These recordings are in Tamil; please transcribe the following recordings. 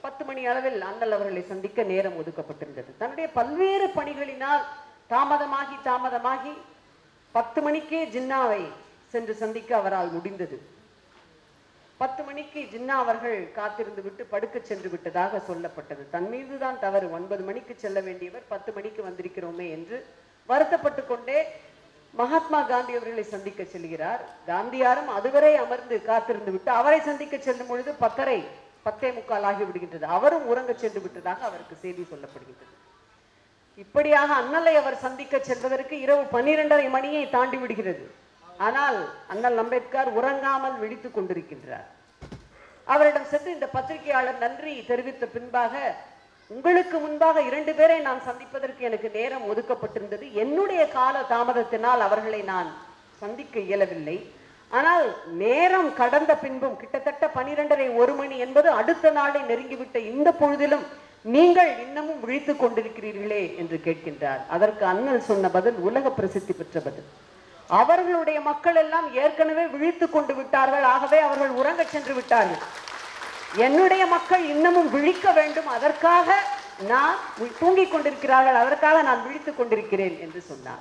பத்து மணி அளவில் அண்ணல் அவர்களை சந்திக்க நேரம் ஒதுக்கப்பட்டிருந்தது தன்னுடைய பல்வேறு பணிகளினால் தாமதமாகி தாமதமாகி பத்து மணிக்கே ஜின்னாவை சென்று சந்திக்க அவரால் முடிந்தது பத்து மணிக்கு ஜின்னா அவர்கள் காத்திருந்து விட்டு படுக்க சென்று விட்டதாக சொல்லப்பட்டது தன் மீதுதான் தவறு ஒன்பது மணிக்கு செல்ல வேண்டியவர் பத்து மணிக்கு வந்திருக்கிறோமே என்று வருத்தப்பட்டு கொண்டே மகாத்மா காந்தி அவர்களை சந்திக்க செல்கிறார் காந்தியாரும் அதுவரை அமர்ந்து காத்திருந்து விட்டு அவரை சந்திக்க செல்லும் பொழுது பத்தரை பத்தே முக்கால் ஆகி விடுகின்றது அவரும் உறங்க சென்று விட்டதாக அவருக்கு செய்தி சொல்லப்படுகின்றது இப்படியாக அண்ணலை அவர் சந்திக்க செல்வதற்கு இரவு பன்னிரெண்டரை மணியை தாண்டி விடுகிறது ஆனால் அண்ணல் அம்பேத்கர் உறங்காமல் விழித்துக் கொண்டிருக்கின்றார் அவரிடம் சென்று இந்த பத்திரிகையாளர் நன்றி தெரிவித்த பின்பாக உங்களுக்கு முன்பாக இரண்டு பேரை நான் சந்திப்பதற்கு எனக்கு நேரம் ஒதுக்கப்பட்டிருந்தது என்னுடைய கால தாமதத்தினால் அவர்களை நான் சந்திக்க இயலவில்லை ஆனால் நேரம் கடந்த பின்பும் கிட்டத்தட்ட பனிரெண்டரை ஒரு மணி என்பது அடுத்த நாளை நெருங்கிவிட்ட இந்த பொழுதிலும் நீங்கள் இன்னமும் விழித்துக் கொண்டிருக்கிறீர்களே என்று கேட்கின்றார் அதற்கு அண்ணல் சொன்ன பதில் உலக பிரசித்தி பெற்ற பதில் அவர்களுடைய மக்கள் எல்லாம் ஏற்கனவே விழித்துக் கொண்டு விட்டார்கள் ஆகவே அவர்கள் உறங்கச் சென்று விட்டார்கள் என்னுடைய மக்கள் இன்னமும் விழிக்க வேண்டும் அதற்காக நான் வி- தூங்கிக் கொண்டிருக்கிறார்கள் அதற்காக நான் விழித்துக் கொண்டிருக்கிறேன் என்று சொன்னார்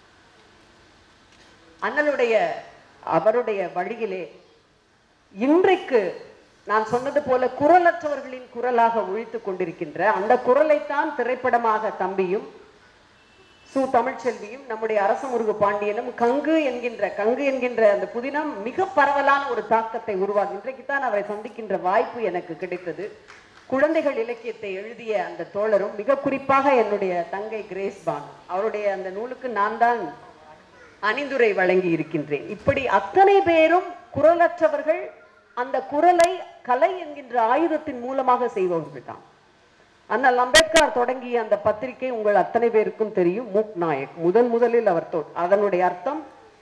அண்ணலுடைய அவருடைய வழியிலே இன்றைக்கு நான் சொன்னது போல குரலற்றவர்களின் குரலாக ஒழித்துக் கொண்டிருக்கின்ற அந்த குரலைத்தான் திரைப்படமாக தம்பியும் சு தமிழ்ச்செல்வியும் நம்முடைய அரசமுருகு பாண்டியனும் கங்கு என்கின்ற கங்கு என்கின்ற அந்த புதினம் மிக பரவலான ஒரு தாக்கத்தை உருவாகி இன்றைக்கு தான் அவரை சந்திக்கின்ற வாய்ப்பு எனக்கு கிடைத்தது குழந்தைகள் இலக்கியத்தை எழுதிய அந்த தோழரும் மிக குறிப்பாக என்னுடைய தங்கை கிரேஸ் பான் அவருடைய அந்த நூலுக்கு நான் தான் அணிந்துரை வழங்கி இருக்கின்றேன் இப்படி அத்தனை பேரும் குரலற்றவர்கள் அந்த குரலை கலை என்கின்ற ஆயுதத்தின் மூலமாக செய்பவர்கள் தான் அண்ணல் அம்பேத்கர் தொடங்கிய அந்த பத்திரிகை உங்கள் அத்தனை பேருக்கும் தெரியும் மூக் நாயக் முதன் முதலில் அவர் தொ- அதனுடைய அர்த்தம்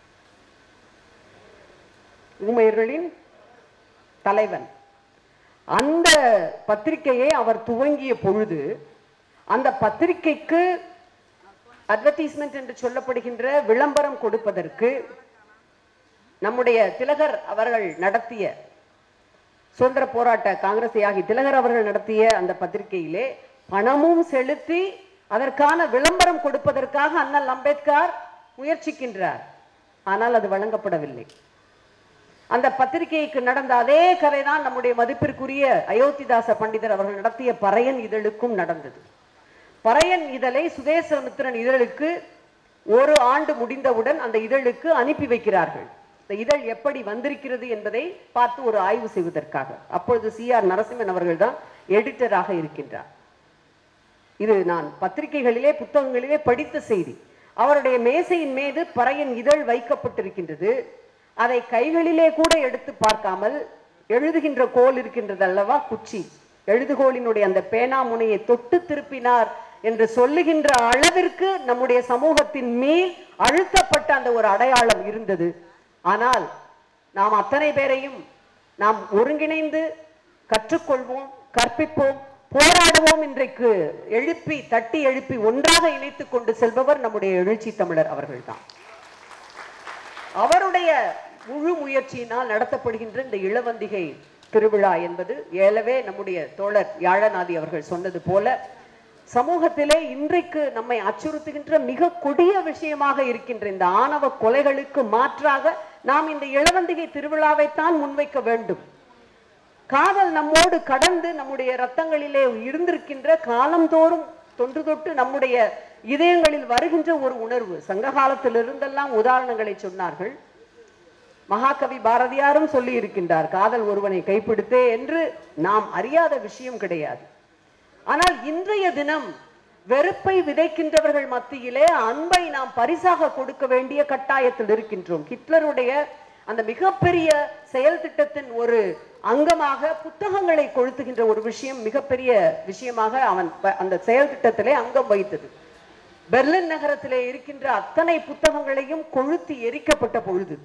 ஊமையர்களின் தலைவன் அந்த பத்திரிகையை அவர் துவங்கிய பொழுது அந்த பத்திரிகைக்கு அட்வர்டைஸ்மெண்ட் என்று சொல்லப்படுகின்ற விளம்பரம் கொடுப்பதற்கு நம்முடைய திலகர் அவர்கள் நடத்திய சுதந்திர போராட்ட காங்கிரஸ் ஆகி திலகர் அவர்கள் நடத்திய அந்த பத்திரிகையிலே பணமும் செலுத்தி அதற்கான விளம்பரம் கொடுப்பதற்காக அண்ணல் அம்பேத்கர் முயற்சிக்கின்றார் ஆனால் அது வழங்கப்படவில்லை அந்த பத்திரிகைக்கு நடந்த அதே கதை தான் நம்முடைய மதிப்பிற்குரிய அயோத்திதாச பண்டிதர் அவர்கள் நடத்திய பறையன் இதழுக்கும் நடந்தது பறையன் இதழை சுதேசமித்திரன் இதழுக்கு ஒரு ஆண்டு முடிந்தவுடன் அந்த இதழுக்கு அனுப்பி வைக்கிறார்கள் இந்த இதழ் எப்படி வந்திருக்கிறது என்பதை பார்த்து ஒரு ஆய்வு செய்வதற்காக அப்பொழுது சி ஆர் நரசிம்மன் அவர்கள் தான் எடிட்டராக இருக்கின்றார் இது நான் பத்திரிகைகளிலே புத்தகங்களிலே படித்த செய்தி அவருடைய மேசையின் மீது பறையன் இதழ் வைக்கப்பட்டிருக்கின்றது அதை கைகளிலே கூட எடுத்து பார்க்காமல் எழுதுகின்ற கோல் இருக்கின்றது அல்லவா குச்சி எழுதுகோலினுடைய அந்த பேனா முனையை தொட்டு திருப்பினார் என்று சொல்லுகின்ற அளவிற்கு நம்முடைய சமூகத்தின் மேல் அழுத்தப்பட்ட அந்த ஒரு அடையாளம் இருந்தது ஆனால் நாம் அத்தனை பேரையும் நாம் ஒருங்கிணைந்து கற்றுக்கொள்வோம் கற்பிப்போம் போராடுவோம் இன்றைக்கு எழுப்பி தட்டி எழுப்பி ஒன்றாக இணைத்துக் கொண்டு செல்பவர் நம்முடைய எழுச்சி தமிழர் அவர்கள்தான் அவருடைய முழு முயற்சியினால் நடத்தப்படுகின்ற இந்த இளவந்திகை திருவிழா என்பது ஏலவே நம்முடைய தோழர் யாழநாதி அவர்கள் சொன்னது போல சமூகத்திலே இன்றைக்கு நம்மை அச்சுறுத்துகின்ற மிக கொடிய விஷயமாக இருக்கின்ற இந்த ஆணவ கொலைகளுக்கு மாற்றாக நாம் இந்த இளவந்திகை திருவிழாவைத்தான் முன்வைக்க வேண்டும் காதல் நம்மோடு கடந்து நம்முடைய ரத்தங்களிலே இருந்திருக்கின்ற காலந்தோறும் தொன்று தொட்டு நம்முடைய இதயங்களில் வருகின்ற ஒரு உணர்வு சங்க காலத்தில் இருந்தெல்லாம் உதாரணங்களை சொன்னார்கள் மகாகவி பாரதியாரும் சொல்லி இருக்கின்றார் காதல் ஒருவனை கைப்பிடித்தே என்று நாம் அறியாத விஷயம் கிடையாது ஆனால் இன்றைய தினம் வெறுப்பை விதைக்கின்றவர்கள் மத்தியிலே அன்பை நாம் பரிசாக கொடுக்க வேண்டிய கட்டாயத்தில் இருக்கின்றோம் ஹிட்லருடைய அந்த மிகப்பெரிய செயல் திட்டத்தின் ஒரு அங்கமாக புத்தகங்களை கொளுத்துகின்ற ஒரு விஷயம் மிகப்பெரிய விஷயமாக அவன் ப- அந்த செயல் திட்டத்திலே அங்கம் வைத்தது பெர்லின் நகரத்திலே இருக்கின்ற அத்தனை புத்தகங்களையும் கொளுத்தி எரிக்கப்பட்ட பொழுது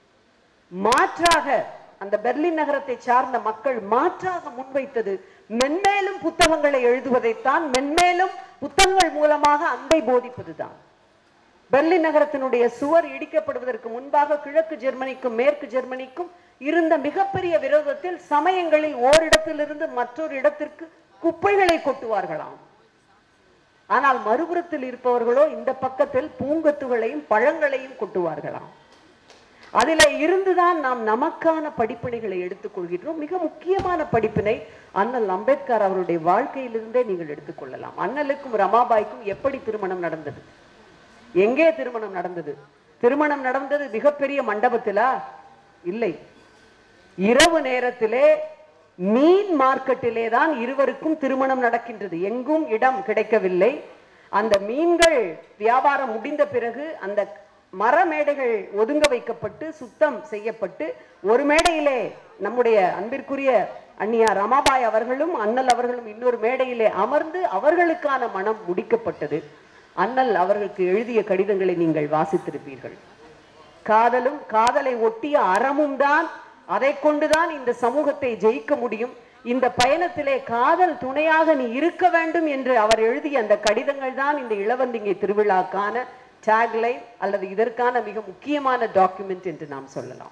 மாற்றாக அந்த பெர்லின் நகரத்தை சார்ந்த மக்கள் மாற்றாக முன்வைத்தது மென்மேலும் புத்தகங்களை எழுதுவதைத்தான் மென்மேலும் புத்தகங்கள் மூலமாக அன்பை போதிப்பதுதான் பெர்லின் நகரத்தினுடைய சுவர் இடிக்கப்படுவதற்கு முன்பாக கிழக்கு ஜெர்மனிக்கும் மேற்கு ஜெர்மனிக்கும் இருந்த மிகப்பெரிய விரோதத்தில் சமயங்களில் ஓரிடத்திலிருந்து மற்றொரு இடத்திற்கு குப்பைகளை கொட்டுவார்களாம் ஆனால் மறுபுறத்தில் இருப்பவர்களோ இந்த பக்கத்தில் பூங்கத்துகளையும் பழங்களையும் கொட்டுவார்களாம் அதில இருந்துதான் நாம் நமக்கான படிப்பினைகளை எடுத்துக்கொள்கின்றோம் மிக முக்கியமான படிப்பினை அண்ணல் அம்பேத்கர் அவருடைய வாழ்க்கையிலிருந்தே நீங்கள் எடுத்துக்கொள்ளலாம் அண்ணலுக்கும் ரமாபாய்க்கும் எப்படி திருமணம் நடந்தது எங்கே திருமணம் நடந்தது திருமணம் நடந்தது மிகப்பெரிய மண்டபத்திலா இல்லை இரவு நேரத்திலே மீன் மார்க்கெட்டிலே தான் இருவருக்கும் திருமணம் நடக்கின்றது எங்கும் இடம் கிடைக்கவில்லை அந்த மீன்கள் வியாபாரம் முடிந்த பிறகு அந்த மர மேடைகள் ஒதுங்க வைக்கப்பட்டு சுத்தம் செய்யப்பட்டு ஒரு மேடையிலே நம்முடைய அன்பிற்குரிய அந்நியா ரமாபாய் அவர்களும் அண்ணல் அவர்களும் இன்னொரு மேடையிலே அமர்ந்து அவர்களுக்கான மனம் முடிக்கப்பட்டது அண்ணல் அவர்களுக்கு எழுதிய கடிதங்களை நீங்கள் வாசித்திருப்பீர்கள் காதலும் காதலை ஒட்டிய அறமும் தான் அதை கொண்டுதான் இந்த சமூகத்தை ஜெயிக்க முடியும் இந்த பயணத்திலே காதல் துணையாக நீ இருக்க வேண்டும் என்று அவர் எழுதிய அந்த கடிதங்கள் தான் இந்த இளவந்திங்கை திருவிழாக்கான டேக்லைன் அல்லது இதற்கான மிக முக்கியமான டாக்குமெண்ட் என்று நாம் சொல்லலாம்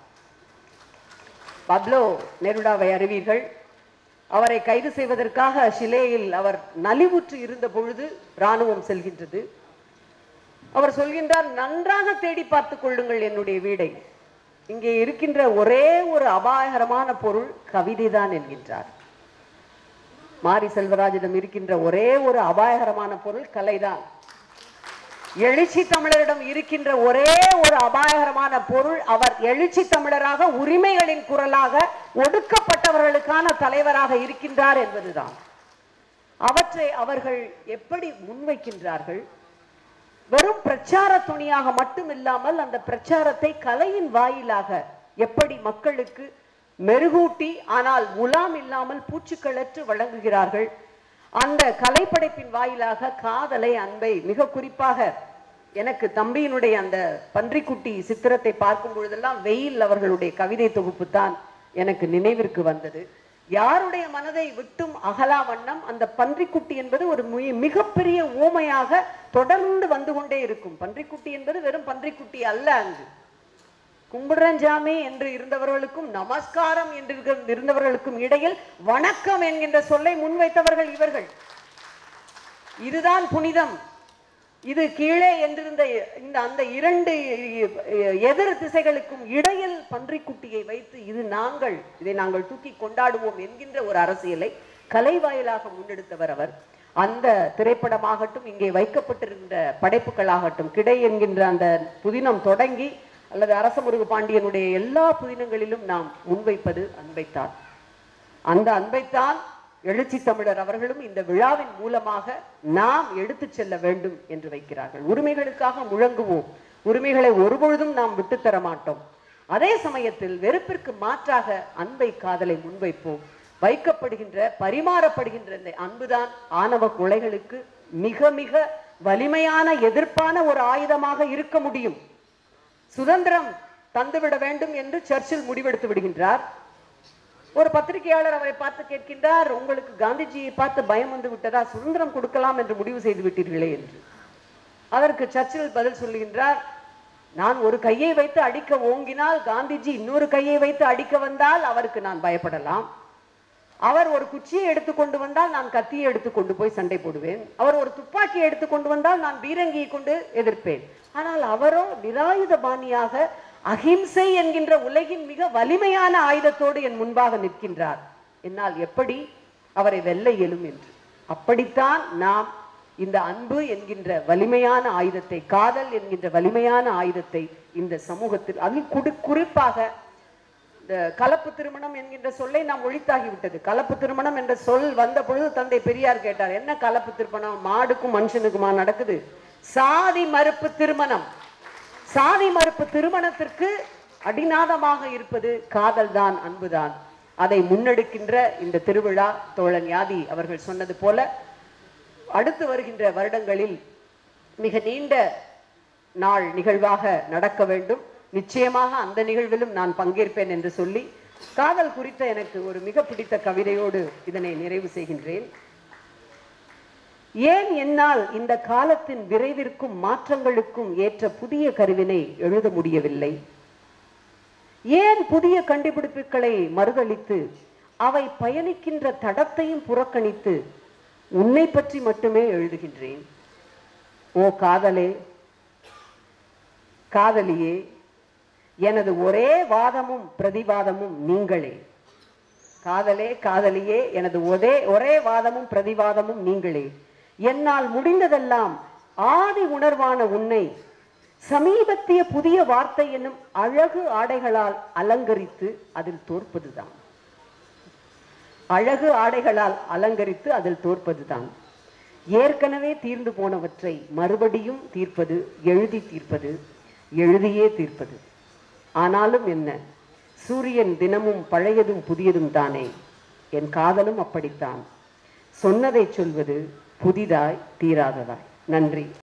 பப்லோ நெருடாவை அறிவீர்கள் அவரை கைது செய்வதற்காக ஷிலேயில் அவர் நலிவுற்று இருந்த பொழுது ராணுவம் செல்கின்றது அவர் சொல்கின்றார் நன்றாக தேடி பார்த்துக் கொள்ளுங்கள் என்னுடைய வீடை இங்கே இருக்கின்ற ஒரே ஒரு அபாயகரமான பொருள் கவிதைதான் என்கின்றார் மாரி செல்வராஜிடம் இருக்கின்ற ஒரே ஒரு அபாயகரமான பொருள் கலைதான் எழுச்சி தமிழரிடம் இருக்கின்ற ஒரே ஒரு அபாயகரமான பொருள் அவர் எழுச்சி தமிழராக உரிமைகளின் குரலாக ஒடுக்கப்பட்டவர்களுக்கான தலைவராக இருக்கின்றார் என்பதுதான் அவற்றை அவர்கள் எப்படி முன்வைக்கின்றார்கள் வெறும் பிரச்சார துணியாக மட்டும் இல்லாமல் அந்த பிரச்சாரத்தை கலையின் வாயிலாக எப்படி மக்களுக்கு மெருகூட்டி ஆனால் முலாம் இல்லாமல் பூச்சுக்களற்று வழங்குகிறார்கள் அந்த கலைப்படைப்பின் வாயிலாக காதலை அன்பை மிக குறிப்பாக எனக்கு தம்பியினுடைய அந்த பன்றிக்குட்டி சித்திரத்தை பார்க்கும் பொழுதெல்லாம் வெயில் அவர்களுடைய கவிதை தொகுப்பு தான் எனக்கு நினைவிற்கு வந்தது யாருடைய மனதை விட்டும் அகலா வண்ணம் அந்த பன்றிக்குட்டி என்பது ஒரு மி- மிகப்பெரிய ஊமையாக தொடர்ந்து வந்து கொண்டே இருக்கும் பன்றிக்குட்டி என்பது வெறும் பன்றிக்குட்டி அல்ல அங்கு கும்பிடுறஞ்சாமி என்று இருந்தவர்களுக்கும் நமஸ்காரம் என்று இருக்க- இருந்தவர்களுக்கும் இடையில் வணக்கம் என்கின்ற சொல்லை முன்வைத்தவர்கள் இவர்கள் இதுதான் புனிதம் இது கீழே என்றிருந்த இந்த அந்த இரண்டு எதிர் திசைகளுக்கும் இடையில் பன்றிக்குட்டியை வைத்து இது நாங்கள் இதை நாங்கள் தூக்கி கொண்டாடுவோம் என்கின்ற ஒரு அரசியலை கலை வாயிலாக முன்னெடுத்தவர் அவர் அந்த திரைப்படமாகட்டும் இங்கே வைக்கப்பட்டிருக்கின்ற படைப்புகளாகட்டும் கிடை என்கின்ற அந்த புதினம் தொடங்கி அல்லது அரசமுருகு பாண்டியனுடைய எல்லா புதினங்களிலும் நாம் முன்வைப்பது அன்பைத்தான் அந்த அன்பைத்தான் எழுச்சி தமிழர் அவர்களும் இந்த விழாவின் மூலமாக நாம் எடுத்துச் செல்ல வேண்டும் என்று வைக்கிறார்கள் உரிமைகளுக்காக முழங்குவோம் உரிமைகளை ஒருபொழுதும் நாம் விட்டுத்தர மாட்டோம் அதே சமயத்தில் வெறுப்பிற்கு மாற்றாக அன்பை காதலை முன்வைப்போம் வைக்கப்படுகின்ற பரிமாறப்படுகின்ற இந்த அன்புதான் ஆணவ கொலைகளுக்கு மிக மிக வலிமையான எதிர்ப்பான ஒரு ஆயுதமாக இருக்க முடியும் சுதந்திரம் தந்துவிட வேண்டும் என்று சர்ச்சில் முடிவெடுத்து விடுகின்றார் ஒரு பத்திரிகையாளர் அவரை பார்த்து கேட்கின்றார் உங்களுக்கு காந்திஜியை பார்த்து பயம் வந்து விட்டதா சுதந்திரம் கொடுக்கலாம் என்று முடிவு செய்து விட்டீர்களே என்று அதற்கு சர்ச்சில் பதில் சொல்லுகின்றார் நான் ஒரு கையை வைத்து அடிக்க ஓங்கினால் காந்திஜி இன்னொரு கையை வைத்து அடிக்க வந்தால் அவருக்கு நான் பயப்படலாம் அவர் ஒரு குச்சியை எடுத்து கொண்டு வந்தால் நான் கத்தியை எடுத்து கொண்டு போய் சண்டை போடுவேன் அவர் ஒரு துப்பாக்கியை எடுத்து கொண்டு வந்தால் நான் பீரங்கியை கொண்டு எதிர்ப்பேன் ஆனால் அவரோ நிராயுத பாணியாக அகிம்சை என்கின்ற உலகின் மிக வலிமையான ஆயுதத்தோடு என் முன்பாக நிற்கின்றார் என்னால் எப்படி அவரை வெல்ல இயலும் என்று அப்படித்தான் நாம் இந்த அன்பு என்கின்ற வலிமையான ஆயுதத்தை காதல் என்கின்ற வலிமையான ஆயுதத்தை இந்த சமூகத்தில் அதில் குடு குறிப்பாக இந்த கலப்பு திருமணம் என்கின்ற சொல்லை நாம் ஒழித்தாகிவிட்டது கலப்பு திருமணம் என்ற சொல் வந்த பொழுது தந்தை பெரியார் கேட்டார் என்ன கலப்பு திருமணம் மாடுக்கும் மனுஷனுக்குமா நடக்குது சாதி மறுப்பு திருமணம் சாதி மறுப்பு திருமணத்திற்கு அடிநாதமாக இருப்பது காதல் தான் அன்புதான் அதை முன்னெடுக்கின்ற இந்த திருவிழா தோழன் யாதி அவர்கள் சொன்னது போல அடுத்து வருகின்ற வருடங்களில் மிக நீண்ட நாள் நிகழ்வாக நடக்க வேண்டும் நிச்சயமாக அந்த நிகழ்விலும் நான் பங்கேற்பேன் என்று சொல்லி காதல் குறித்த எனக்கு ஒரு மிக பிடித்த கவிதையோடு இதனை நிறைவு செய்கின்றேன் ஏன் என்னால் இந்த காலத்தின் விரைவிற்கும் மாற்றங்களுக்கும் ஏற்ற புதிய கருவினை எழுத முடியவில்லை ஏன் புதிய கண்டுபிடிப்புகளை மறுதளித்து அவை பயணிக்கின்ற தடத்தையும் புறக்கணித்து உன்னை பற்றி மட்டுமே எழுதுகின்றேன் ஓ காதலே காதலியே எனது ஒரே வாதமும் பிரதிவாதமும் நீங்களே காதலே காதலியே எனது ஒரே ஒரே வாதமும் பிரதிவாதமும் நீங்களே என்னால் முடிந்ததெல்லாம் ஆதி உணர்வான உன்னை சமீபத்திய புதிய வார்த்தை என்னும் அழகு ஆடைகளால் அலங்கரித்து அதில் தோற்பதுதான் அழகு ஆடைகளால் அலங்கரித்து அதில் தோற்பதுதான் ஏற்கனவே தீர்ந்து போனவற்றை மறுபடியும் தீர்ப்பது எழுதி தீர்ப்பது எழுதியே தீர்ப்பது ஆனாலும் என்ன சூரியன் தினமும் பழையதும் புதியதும் தானே என் காதலும் அப்படித்தான் சொன்னதை சொல்வது புதிதாய் தீராததாய் நன்றி